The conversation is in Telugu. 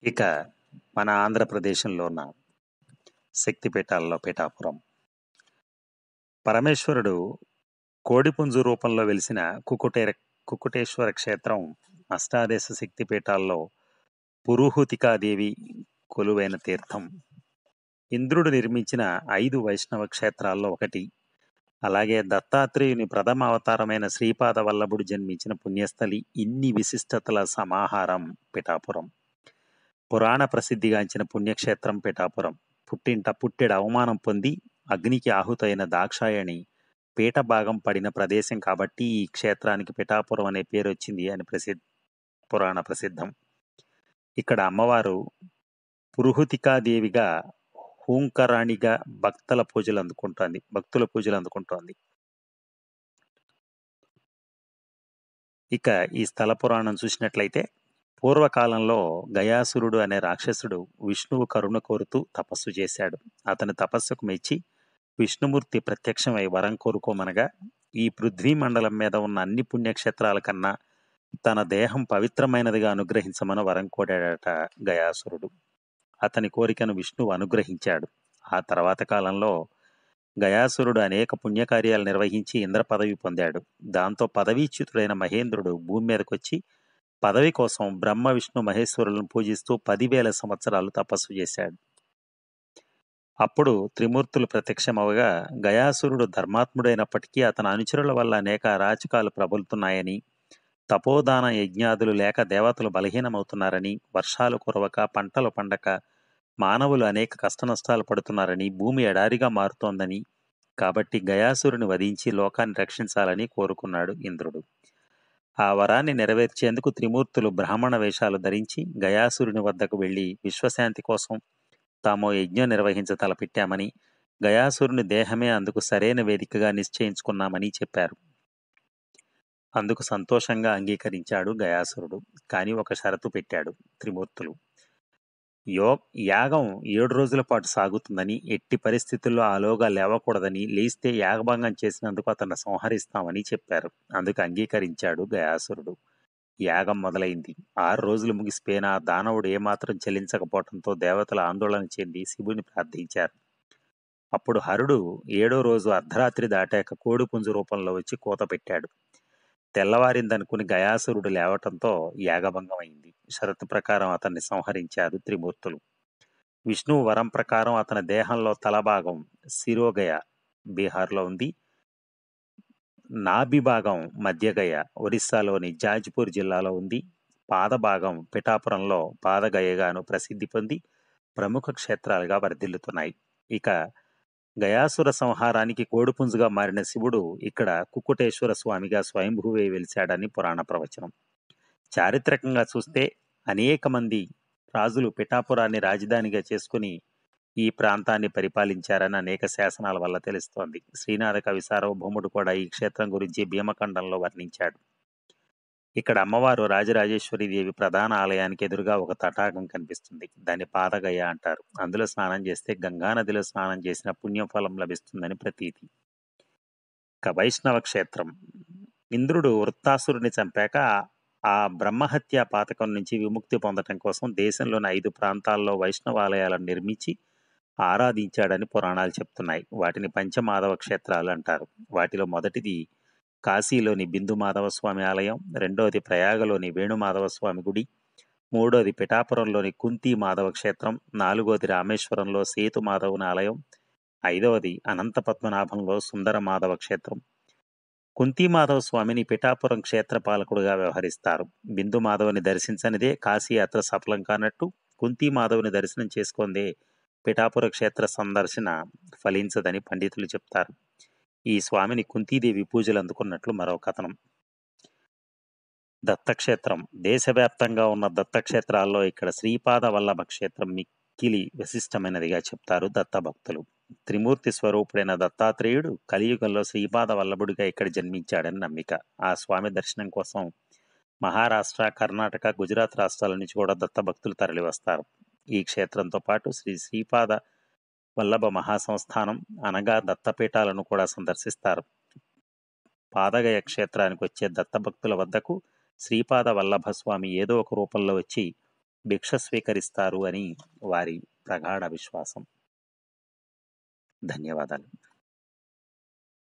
ఇక మన ఆంధ్రప్రదేశంలో ఉన్న శక్తిపీఠాల్లో పిఠాపురం పరమేశ్వరుడు కోడిపుంజు రూపంలో వెలిసిన కుకుటేర కుకుటేశ్వర క్షేత్రం అష్టాదశ శక్తిపీఠాల్లో పురుహూతికాదేవి కొలువైన తీర్థం ఇంద్రుడు నిర్మించిన ఐదు వైష్ణవ క్షేత్రాల్లో ఒకటి అలాగే దత్తాత్రేయుని ప్రథమ అవతారమైన శ్రీపాద వల్లభుడు జన్మించిన పుణ్యస్థలి ఇన్ని విశిష్టతల సమాహారం పిఠాపురం పురాణ ప్రసిద్ధిగాంచిన పుణ్యక్షేత్రం పిఠాపురం పుట్టింట పుట్టెడు అవమానం పొంది అగ్నికి ఆహుతైన దాక్షాయణి పీఠ భాగం పడిన ప్రదేశం కాబట్టి ఈ క్షేత్రానికి పిఠాపురం అనే పేరు వచ్చింది అని ప్రసిద్ధ పురాణ ప్రసిద్ధం ఇక్కడ అమ్మవారు పురుహుతికాదేవిగా హూంకరాణిగా భక్తుల పూజలు అందుకుంటోంది భక్తుల పూజలు అందుకుంటోంది ఇక ఈ స్థల పురాణం చూసినట్లయితే పూర్వకాలంలో గయాసురుడు అనే రాక్షసుడు విష్ణువు కరుణ కోరుతూ తపస్సు చేశాడు అతని తపస్సుకు మెచ్చి విష్ణుమూర్తి ప్రత్యక్షమై వరం కోరుకోమనగా ఈ పృథ్వీ మండలం మీద ఉన్న అన్ని పుణ్యక్షేత్రాల కన్నా తన దేహం పవిత్రమైనదిగా అనుగ్రహించమని వరం కోరాడట గయాసురుడు అతని కోరికను విష్ణువు అనుగ్రహించాడు ఆ తర్వాత కాలంలో గయాసురుడు అనేక పుణ్యకార్యాలు నిర్వహించి ఇంద్ర పదవి పొందాడు దాంతో పదవీచ్యుతుడైన మహేంద్రుడు భూమి మీదకొచ్చి పదవి కోసం బ్రహ్మ విష్ణు మహేశ్వరులను పూజిస్తూ పదివేల సంవత్సరాలు తపస్సు చేశాడు అప్పుడు త్రిమూర్తులు ప్రత్యక్షమవగా గయాసురుడు ధర్మాత్ముడైనప్పటికీ అతని అనుచరుల వల్ల అనేక అరాచకాలు ప్రబలుతున్నాయని తపోదాన యజ్ఞాదులు లేక దేవతలు బలహీనమవుతున్నారని వర్షాలు కురవక పంటలు పండక మానవులు అనేక కష్టనష్టాలు పడుతున్నారని భూమి ఎడారిగా మారుతోందని కాబట్టి గయాసురుని వధించి లోకాన్ని రక్షించాలని కోరుకున్నాడు ఇంద్రుడు ఆ వరాన్ని నెరవేర్చేందుకు త్రిమూర్తులు బ్రాహ్మణ వేషాలు ధరించి గయాసురుని వద్దకు వెళ్లి విశ్వశాంతి కోసం తాము యజ్ఞం నిర్వహించ తలపెట్టామని గయాసురుని దేహమే అందుకు సరైన వేదికగా నిశ్చయించుకున్నామని చెప్పారు అందుకు సంతోషంగా అంగీకరించాడు గయాసురుడు కానీ ఒక షరతు పెట్టాడు త్రిమూర్తులు యో యాగం ఏడు రోజుల పాటు సాగుతుందని ఎట్టి పరిస్థితుల్లో ఆలోగా లేవకూడదని లేస్తే యాగభంగం చేసినందుకు అతన్ని సంహరిస్తామని చెప్పారు అందుకు అంగీకరించాడు గయాసురుడు యాగం మొదలైంది ఆరు రోజులు ముగిసిపోయిన ఆ దానవుడు ఏమాత్రం చెల్లించకపోవడంతో దేవతలు ఆందోళన చెంది శివుని ప్రార్థించారు అప్పుడు హరుడు ఏడో రోజు అర్ధరాత్రి దాటాక కోడిపుంజు రూపంలో వచ్చి కూత పెట్టాడు తెల్లవారిందనుకుని గయాసురుడు లేవటంతో యాగభంగం అయింది షరతు ప్రకారం అతన్ని సంహరించారు త్రిమూర్తులు విష్ణువు వరం ప్రకారం అతని దేహంలో తలభాగం శిరోగయ బీహార్లో ఉంది నాభి భాగం మధ్యగయ ఒరిస్సాలోని జాజ్పూర్ జిల్లాలో ఉంది పాదభాగం పిఠాపురంలో పాదగయగాను ప్రసిద్ధి పొంది ప్రముఖ క్షేత్రాలుగా వర్ధిల్లుతున్నాయి ఇక గయాసుర సంహారానికి కోడిపుంజుగా మారిన శివుడు ఇక్కడ కుక్కుటేశ్వర స్వామిగా స్వయంభువే వెలిశాడని పురాణ ప్రవచనం చారిత్రకంగా చూస్తే అనేక మంది రాజులు పిఠాపురాన్ని రాజధానిగా చేసుకుని ఈ ప్రాంతాన్ని పరిపాలించారని అనేక శాసనాల వల్ల తెలుస్తోంది శ్రీనాథ కవి సార్వభౌముడు కూడా ఈ క్షేత్రం గురించి భీమఖండంలో వర్ణించాడు ఇక్కడ అమ్మవారు రాజరాజేశ్వరి దేవి ప్రధాన ఆలయానికి ఎదురుగా ఒక తటాకం కనిపిస్తుంది దాన్ని పాదగయ అంటారు అందులో స్నానం చేస్తే గంగా నదిలో స్నానం చేసిన పుణ్యఫలం లభిస్తుందని ప్రతీతి ఇక వైష్ణవ క్షేత్రం ఇంద్రుడు వృత్తాసురుని చంపాక ఆ బ్రహ్మహత్య పాతకం నుంచి విముక్తి పొందటం కోసం దేశంలోని ఐదు ప్రాంతాల్లో వైష్ణవాలయాలను నిర్మించి ఆరాధించాడని పురాణాలు చెప్తున్నాయి వాటిని పంచమాధవ క్షేత్రాలు అంటారు వాటిలో మొదటిది కాశీలోని బిందు మాధవ స్వామి ఆలయం రెండోది ప్రయాగలోని వేణుమాధవ స్వామి గుడి మూడోది పిఠాపురంలోని కుంతి మాధవ క్షేత్రం నాలుగోది రామేశ్వరంలో సేతు మాధవుని ఆలయం ఐదవది అనంత పద్మనాభంలో సుందర మాధవ క్షేత్రం కుంతి మాధవ స్వామిని పిఠాపురం క్షేత్ర పాలకుడుగా వ్యవహరిస్తారు బిందు మాధవుని దర్శించనిదే కాశీయాత్ర సఫలం కానట్టు కుంతి మాధవుని దర్శనం చేసుకుందే పిఠాపుర క్షేత్ర సందర్శన ఫలించదని పండితులు చెప్తారు ఈ స్వామిని కుంతీదేవి పూజలు అందుకున్నట్లు మరో కథనం దత్తక్షేత్రం దేశవ్యాప్తంగా ఉన్న దత్తక్షేత్రాల్లో ఇక్కడ శ్రీపాద వల్లభ క్షేత్రం మిక్కిలి విశిష్టమైనదిగా చెప్తారు దత్త భక్తులు త్రిమూర్తి స్వరూపుడైన దత్తాత్రేయుడు కలియుగంలో శ్రీపాద వల్లభుడిగా ఇక్కడ జన్మించాడని నమ్మిక ఆ స్వామి దర్శనం కోసం మహారాష్ట్ర కర్ణాటక గుజరాత్ రాష్ట్రాల నుంచి కూడా దత్త భక్తులు తరలివస్తారు ఈ క్షేత్రంతో పాటు శ్రీ శ్రీపాద వల్లభ మహాసంస్థానం అనగా దత్తపీఠాలను కూడా సందర్శిస్తారు పాదగయ క్షేత్రానికి వచ్చే దత్తభక్తుల వద్దకు శ్రీపాద వల్లభ స్వామి ఏదో ఒక రూపంలో వచ్చి భిక్ష స్వీకరిస్తారు అని వారి ప్రగాఢ విశ్వాసం ధన్యవాదాలు